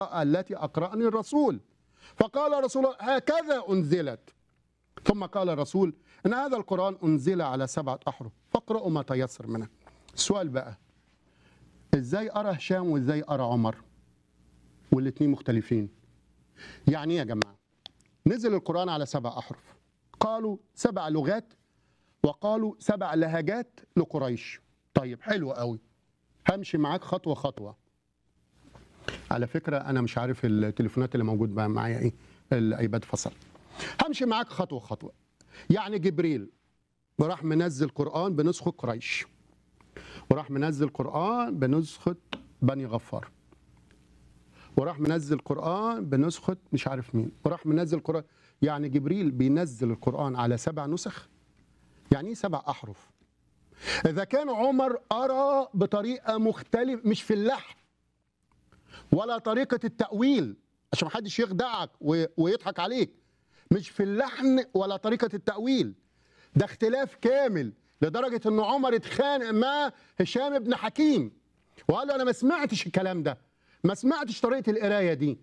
التي أقرأني الرسول فقال رسول الله هكذا أنزلت ثم قال الرسول إن هذا القرآن أنزل على سبعة أحرف فاقرأوا ما تيسر منه السؤال بقى إزاي أرى هشام وإزاي أرى عمر والاتنين مختلفين يعني إيه يا جماعة نزل القرآن على سبع أحرف قالوا سبع لغات وقالوا سبع لهجات لقريش طيب حلو قوي همشي معاك خطوة خطوة على فكرة أنا مش عارف التليفونات اللي موجود بقى معايا إيه الأيباد فصل همشي معاك خطوة خطوة يعني جبريل وراح منزل قرآن بنسخة قريش وراح منزل قرآن بنسخة بني غفار وراح منزل قرآن بنسخة مش عارف مين وراح منزل قرآن يعني جبريل بينزل القرآن على سبع نسخ يعني ايه سبع أحرف إذا كان عمر أرى بطريقة مختلفة مش في اللحن ولا طريقة التأويل عشان محدش يخدعك و- ويضحك عليك مش في اللحن ولا طريقة التأويل ده اختلاف كامل لدرجة ان عمر اتخانق مع هشام بن حكيم وقال له انا ما سمعتش الكلام ده ما سمعتش طريقة القراية دي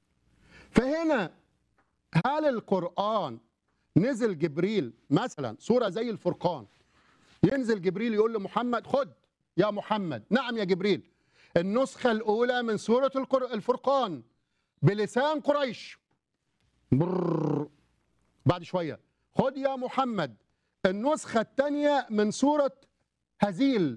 فهنا هل القرآن نزل جبريل مثلا سورة زي الفرقان ينزل جبريل يقول لمحمد خد يا محمد نعم يا جبريل النسخة الأولى من سورة القر- الفرقان بلسان قريش برر. بعد شوية خد يا محمد النسخة الثانية من سورة هزيل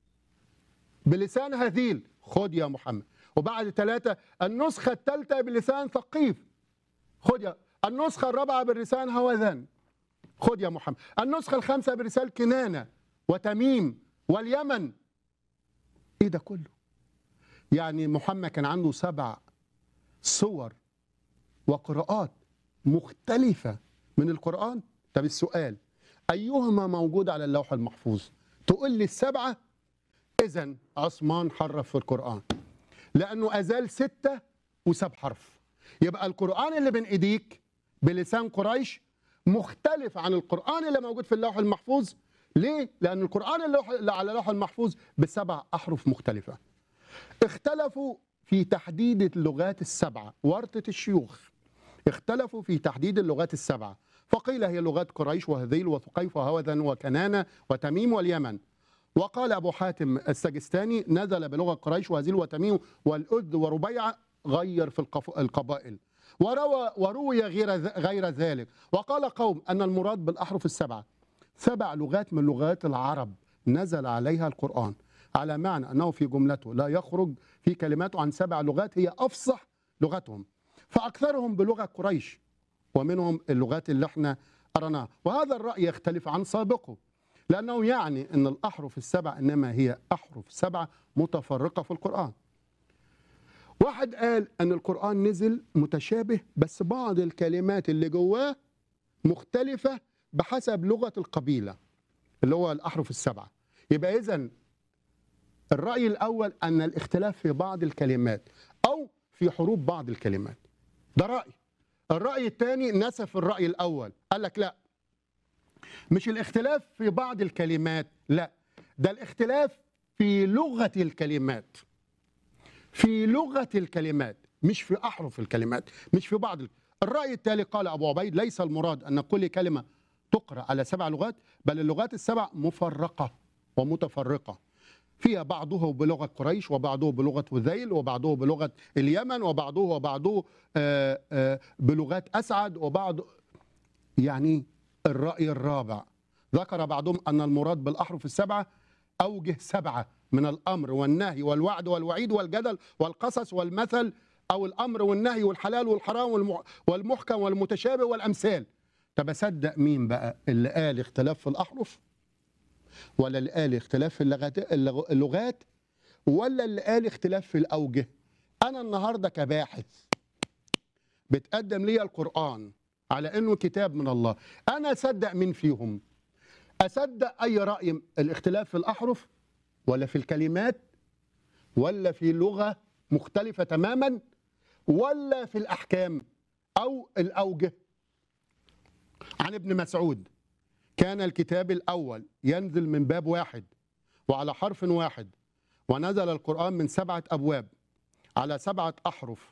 بلسان هذيل خد يا محمد وبعد ثلاثة النسخة الثالثة بلسان ثقيف خد يا النسخة الرابعة بلسان هوذن خد يا محمد النسخة الخامسة برسال كنانة وتميم واليمن ايه ده كله يعني محمد كان عنده سبع صور وقراءات مختلفة من القرآن طب السؤال أيهما موجود على اللوح المحفوظ تقول لي السبعة إذا عثمان حرف في القرآن لأنه أزال ستة وساب حرف يبقى القرآن اللي بين إيديك بلسان قريش مختلف عن القرآن اللي موجود في اللوح المحفوظ ليه؟ لأن القرآن اللي اللي على اللوح المحفوظ بسبع أحرف مختلفة اختلفوا في تحديد اللغات السبعة ورطة الشيوخ اختلفوا في تحديد اللغات السبعة فقيل هي لغات قريش وهذيل وثقيف وهوذن وكنانة وتميم واليمن وقال أبو حاتم السجستاني نزل بلغة قريش وهذيل وتميم والأذ وربيعة غير في القف- القبائل وروى وروي غير ذ- غير ذلك وقال قوم أن المراد بالأحرف السبعة سبع لغات من لغات العرب نزل عليها القرآن على معنى أنه في جملته لا يخرج في كلماته عن سبع لغات هي أفصح لغتهم فأكثرهم بلغة قريش ومنهم اللغات اللي احنا قرناها وهذا الرأي يختلف عن سابقه لأنه يعني أن الأحرف السبع إنما هي أحرف سبعة متفرقة في القرآن واحد قال أن القرآن نزل متشابه بس بعض الكلمات اللي جواه مختلفة بحسب لغة القبيلة اللي هو الأحرف السبعة يبقى إذن الرأي الأول أن الاختلاف في بعض الكلمات أو في حروف بعض الكلمات ده رأي الرأي الثاني نسف الرأي الأول قال لك لا مش الاختلاف في بعض الكلمات لا ده الاختلاف في لغة الكلمات في لغة الكلمات مش في أحرف الكلمات مش في بعض ال- الرأي التالي قال أبو عبيد ليس المراد أن كل كلمة تقرأ على سبع لغات بل اللغات السبع مفرقة ومتفرقة فيها بعضه بلغة قريش وبعضه بلغة وذيل وبعضه بلغة اليمن وبعضه وبعضه آه، آه، بلغات أسعد وبعض يعني الرأي الرابع ذكر بعضهم أن المراد بالأحرف السبعة أوجه سبعة من الأمر والنهي والوعد والوعيد والجدل والقصص والمثل أو الأمر والنهي والحلال والحرام والم- والمحكم والمتشابه والأمثال طب أصدق مين بقى اللي قال اختلاف في الأحرف ولا اللي قال اختلاف في اللغات, اللغ- اللغات ولا اللي قال اختلاف في الأوجه أنا النهاردة كباحث بتقدم لي القرآن على انه كتاب من الله انا اصدق مين فيهم اصدق اي راي الاختلاف في الاحرف ولا في الكلمات ولا في لغه مختلفه تماما ولا في الاحكام او الاوجه عن ابن مسعود كان الكتاب الاول ينزل من باب واحد وعلى حرف واحد ونزل القران من سبعه ابواب على سبعه احرف